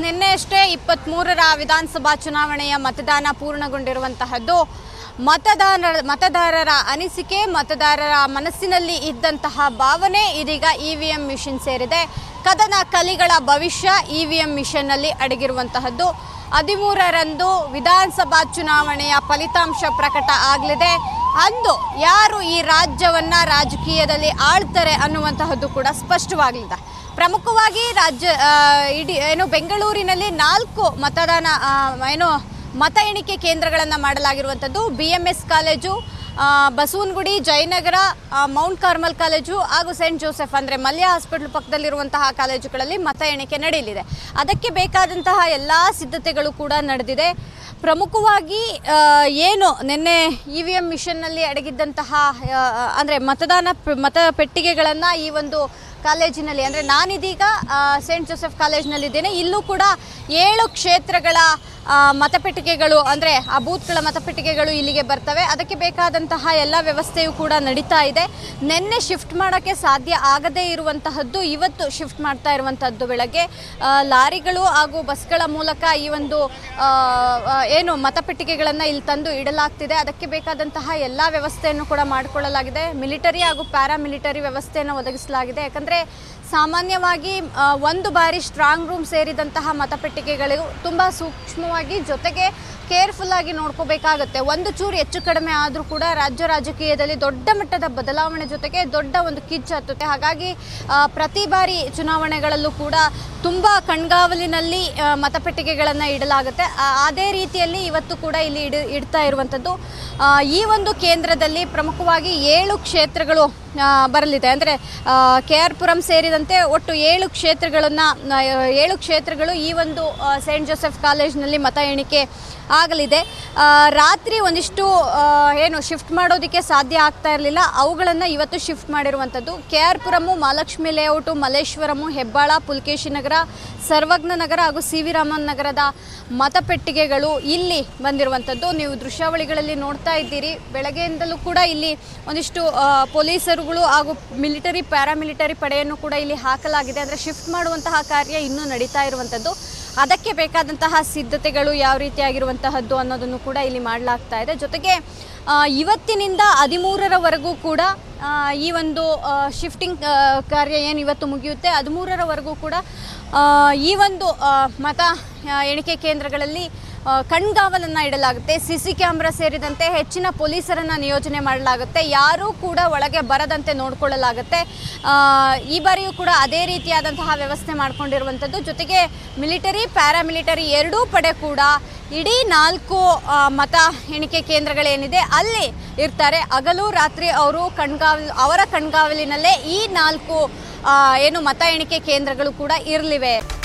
ನಿನ್ನೆಯಷ್ಟೇ ಇಪ್ಪತ್ತ್ಮೂರರ ವಿಧಾನಸಭಾ ಚುನಾವಣೆಯ ಮತದಾನ ಪೂರ್ಣಗೊಂಡಿರುವಂತಹದ್ದು ಮತದಾನ ಮತದಾರರ ಅನಿಸಿಕೆ ಮತದಾರರ ಮನಸ್ಸಿನಲ್ಲಿ ಇದ್ದಂತಹ ಭಾವನೆ ಇದೀಗ ಇ ವಿ ಎಂ ಮಿಷನ್ ಸೇರಿದೆ ಕದನ ಕಲಿಗಳ ಭವಿಷ್ಯ ಇ ವಿ ಎಂ ಮಿಷನ್ನಲ್ಲಿ ಅಡಗಿರುವಂತಹದ್ದು ಹದಿಮೂರರಂದು ವಿಧಾನಸಭಾ ಚುನಾವಣೆಯ ಫಲಿತಾಂಶ ಪ್ರಕಟ ಆಗಲಿದೆ ಅಂದು ಯಾರು ಈ ರಾಜ್ಯವನ್ನ ರಾಜಕೀಯದಲ್ಲಿ ಆಳ್ತಾರೆ ಅನ್ನುವಂತಹದ್ದು ಕೂಡ ಸ್ಪಷ್ಟವಾಗಲಿದೆ ಪ್ರಮುಖವಾಗಿ ರಾಜ್ಯ ಆ, ಇಡೀ ಏನು ಬೆಂಗಳೂರಿನಲ್ಲಿ ನಾಲ್ಕು ಮತದಾನ ಆ, ಏನು ಮತ ಎಣಿಕೆ ಕೇಂದ್ರಗಳನ್ನು ಮಾಡಲಾಗಿರುವಂಥದ್ದು ಬಿ ಎಂ ಎಸ್ ಕಾಲೇಜು ಆ, ಬಸವನಗುಡಿ ಜಯನಗರ ಆ, ಮೌಂಟ್ ಕಾರ್ಮಲ್ ಕಾಲೇಜು ಹಾಗೂ ಸೇಂಟ್ ಜೋಸೆಫ್ ಅಂದರೆ ಮಲ್ಯ ಹಾಸ್ಪಿಟಲ್ ಪಕ್ಕದಲ್ಲಿರುವಂತಹ ಕಾಲೇಜುಗಳಲ್ಲಿ ಮತ ಎಣಿಕೆ ನಡೆಯಲಿದೆ ಅದಕ್ಕೆ ಬೇಕಾದಂತಹ ಎಲ್ಲ ಸಿದ್ಧತೆಗಳು ಕೂಡ ನಡೆದಿದೆ ಪ್ರಮುಖವಾಗಿ ಆ, ಏನು ನಿನ್ನೆ ಇ ವಿ ಎಂ ಮಿಷನ್ನಲ್ಲಿ ಅಡಗಿದ್ದಂತಹ ಆ, ಅಂದರೆ ಮತದಾನ ಪ- ಮತ ಪೆಟ್ಟಿಗೆಗಳನ್ನು ಈ ಒಂದು ಕಾಲೇಜಿನಲ್ಲಿ ಅಂದರೆ ನಾನಿದೀಗ ಆ, ಸೇಂಟ್ ಜೋಸೆಫ್ ಕಾಲೇಜಿನಲ್ಲಿದ್ದೇನೆ ಇಲ್ಲೂ ಕೂಡ ಏಳು ಕ್ಷೇತ್ರಗಳ ಆ, ಮತಪೆಟ್ಟಿಗೆಗಳು ಅಂದರೆ ಆ ಬೂತ್ಗಳ ಮತಪೆಟ್ಟಿಗೆಗಳು ಇಲ್ಲಿಗೆ ಬರ್ತವೆ ಅದಕ್ಕೆ ಬೇಕಾದಂತಹ ಎಲ್ಲ ವ್ಯವಸ್ಥೆಯು ಕೂಡ ನಡೀತಾ ಇದೆ ನಿನ್ನೆ ಶಿಫ್ಟ್ ಮಾಡೋಕ್ಕೆ ಸಾಧ್ಯ ಆಗದೇ ಇರುವಂತಹದ್ದು ಇವತ್ತು ಶಿಫ್ಟ್ ಮಾಡ್ತಾ ಇರುವಂತಹದ್ದು ಬೆಳಗ್ಗೆ ಆ, ಲಾರಿಗಳು ಹಾಗೂ ಬಸ್ಗಳ ಮೂಲಕ ಈ ಒಂದು ಆ, ಆ, ಏನು ಮತಪೆಟ್ಟಿಗೆಗಳನ್ನು ಇಲ್ಲಿ ತಂದು ಇಡಲಾಗ್ತಿದೆ ಅದಕ್ಕೆ ಬೇಕಾದಂತಹ ಎಲ್ಲ ವ್ಯವಸ್ಥೆಯನ್ನು ಕೂಡ ಮಾಡಿಕೊಳ್ಳಲಾಗಿದೆ ಮಿಲಿಟರಿ ಹಾಗೂ ಪ್ಯಾರಾಮಿಲಿಟರಿ ವ್ಯವಸ್ಥೆಯನ್ನು ಒದಗಿಸಲಾಗಿದೆ ಯಾಕಂದರೆ ಸಾಮಾನ್ಯವಾಗಿ ಆ, ಒಂದು ಬಾರಿ ಸ್ಟ್ರಾಂಗ್ ರೂಮ್ ಸೇರಿದಂತಹ ಮತಪೆಟ್ಟಿಗೆಗಳು ತುಂಬ ಸೂಕ್ಷ್ಮವಾಗಿ ಜೊತೆಗೆ ಕೇರ್ಫುಲ್ ಆಗಿ ನೋಡ್ಕೋಬೇಕಾಗುತ್ತೆ ಒಂದು ಚೂರು ಹೆಚ್ಚು ಕಡಿಮೆ ಆದರೂ ಕೂಡ ರಾಜ್ಯ ರಾಜಕೀಯದಲ್ಲಿ ದೊಡ್ಡ ಮಟ್ಟದ ಬದಲಾವಣೆ ಜೊತೆಗೆ ದೊಡ್ಡ ಒಂದು ಕಿಚ್ಚು ಹತ್ತುತ್ತೆ ಹಾಗಾಗಿ ಆ, ಪ್ರತಿ ಬಾರಿ ಚುನಾವಣೆಗಳಲ್ಲೂ ಕೂಡ ತುಂಬ ಕಣ್ಗಾವಲಿನಲ್ಲಿ ಆ, ಮತಪೆಟ್ಟಿಗೆಗಳನ್ನು ಇಡಲಾಗುತ್ತೆ ಆ- ಅದೇ ರೀತಿಯಲ್ಲಿ ಇವತ್ತು ಕೂಡ ಇಲ್ಲಿ ಇಡ ಇಡ್ತಾ ಇರುವಂಥದ್ದು ಆ, ಈ ಒಂದು ಕೇಂದ್ರದಲ್ಲಿ ಪ್ರಮುಖವಾಗಿ ಏಳು ಕ್ಷೇತ್ರಗಳು ಆ, ಬರಲಿದೆ ಅಂದರೆ ಕೆ ಆರ್ ಪುರಂ ಸೇರಿದಂತೆ ಒಟ್ಟು ಏಳು ಕ್ಷೇತ್ರಗಳನ್ನು ಏಳು ಕ್ಷೇತ್ರಗಳು ಈ ಒಂದು ಆ, ಸೇಂಟ್ ಜೋಸೆಫ್ ಕಾಲೇಜ್ನಲ್ಲಿ ಮತ ಎಣಿಕೆ ಆಗಲಿದೆ ಆ, ರಾತ್ರಿ ಒಂದಿಷ್ಟು ಆ, ಏನು ಶಿಫ್ಟ್ ಮಾಡೋದಕ್ಕೆ ಸಾಧ್ಯ ಆಗ್ತಾ ಇರಲಿಲ್ಲ ಅವುಗಳನ್ನು ಇವತ್ತು ಶಿಫ್ಟ್ ಮಾಡಿರುವಂಥದ್ದು K R Puram Mahalakshmi layout Malleshwaram Hebbal Pulakeshi Nagar Sarvajna Nagar ಹಾಗೂ ಸಿ ವಿ ರಾಮನ್ ನಗರದ ಮತಪೆಟ್ಟಿಗೆಗಳು ಇಲ್ಲಿ ಬಂದಿರುವಂಥದ್ದು ನೀವು ದೃಶ್ಯಾವಳಿಗಳಲ್ಲಿ ನೋಡ್ತಾ ಇದ್ದೀರಿ ಬೆಳಗ್ಗೆಯಿಂದಲೂ ಕೂಡ ಇಲ್ಲಿ ಒಂದಿಷ್ಟು ಆ, ಪೊಲೀಸರುಗಳು ಹಾಗೂ ಮಿಲಿಟರಿ ಪ್ಯಾರಾಮಿಲಿಟರಿ ಪಡೆಯನ್ನು ಕೂಡ ಇಲ್ಲಿ ಹಾಕಲಾಗಿದೆ ಅಂದರೆ ಶಿಫ್ಟ್ ಮಾಡುವಂತಹ ಕಾರ್ಯ ಇನ್ನೂ ನಡೀತಾ ಇರುವಂಥದ್ದು ಅದಕ್ಕೆ ಬೇಕಾದಂತಹ ಸಿದ್ಧತೆಗಳು ಯಾವ ರೀತಿಯಾಗಿರುವಂತಹದ್ದು ಅನ್ನೋದನ್ನು ಕೂಡ ಇಲ್ಲಿ ಮಾಡಲಾಗ್ತಾ ಇದೆ ಜೊತೆಗೆ ಆ, ಇವತ್ತಿನಿಂದ ಹದಿಮೂರರವರೆಗೂ ಕೂಡ ಆ, ಈ ಒಂದು ಶಿಫ್ಟಿಂಗ್ ಕಾರ್ಯ ಏನು ಇವತ್ತು ಮುಗಿಯುತ್ತೆ ಹದಿಮೂರರವರೆಗೂ ಕೂಡ ಆ, ಈ ಒಂದು ಆ, ಮತ ಆ, ಎಣಿಕೆ ಕೇಂದ್ರಗಳಲ್ಲಿ ಆ, ಕಣ್ಗಾವಲನ್ನು ಇಡಲಾಗುತ್ತೆ ಸಿ ಸಿ ಕ್ಯಾಮ್ರಾ ಸೇರಿದಂತೆ ಹೆಚ್ಚಿನ ಪೊಲೀಸರನ್ನು ನಿಯೋಜನೆ ಮಾಡಲಾಗುತ್ತೆ ಯಾರೂ ಕೂಡ ಒಳಗೆ ಬರದಂತೆ ನೋಡಿಕೊಳ್ಳಲಾಗುತ್ತೆ ಆ, ಈ ಬಾರಿಯೂ ಕೂಡ ಅದೇ ರೀತಿಯಾದಂತಹ ವ್ಯವಸ್ಥೆ ಮಾಡಿಕೊಂಡಿರುವಂಥದ್ದು ಜೊತೆಗೆ ಮಿಲಿಟರಿ ಪ್ಯಾರಾಮಿಲಿಟರಿ ಎರಡೂ ಪಡೆ ಕೂಡ ಇಡೀ ನಾಲ್ಕು ಆ, ಮತ ಎಣಿಕೆ ಕೇಂದ್ರಗಳೇನಿದೆ ಅಲ್ಲಿ ಇರ್ತಾರೆ ಹಗಲು ರಾತ್ರಿ ಅವರು ಕಣ್ಗಾವಲ್ ಅವರ ಕಣ್ಗಾವಲಿನಲ್ಲೇ ಈ ನಾಲ್ಕು ಆ, ಏನು ಮತ ಎಣಿಕೆ ಕೇಂದ್ರಗಳು ಕೂಡ ಇರಲಿವೆ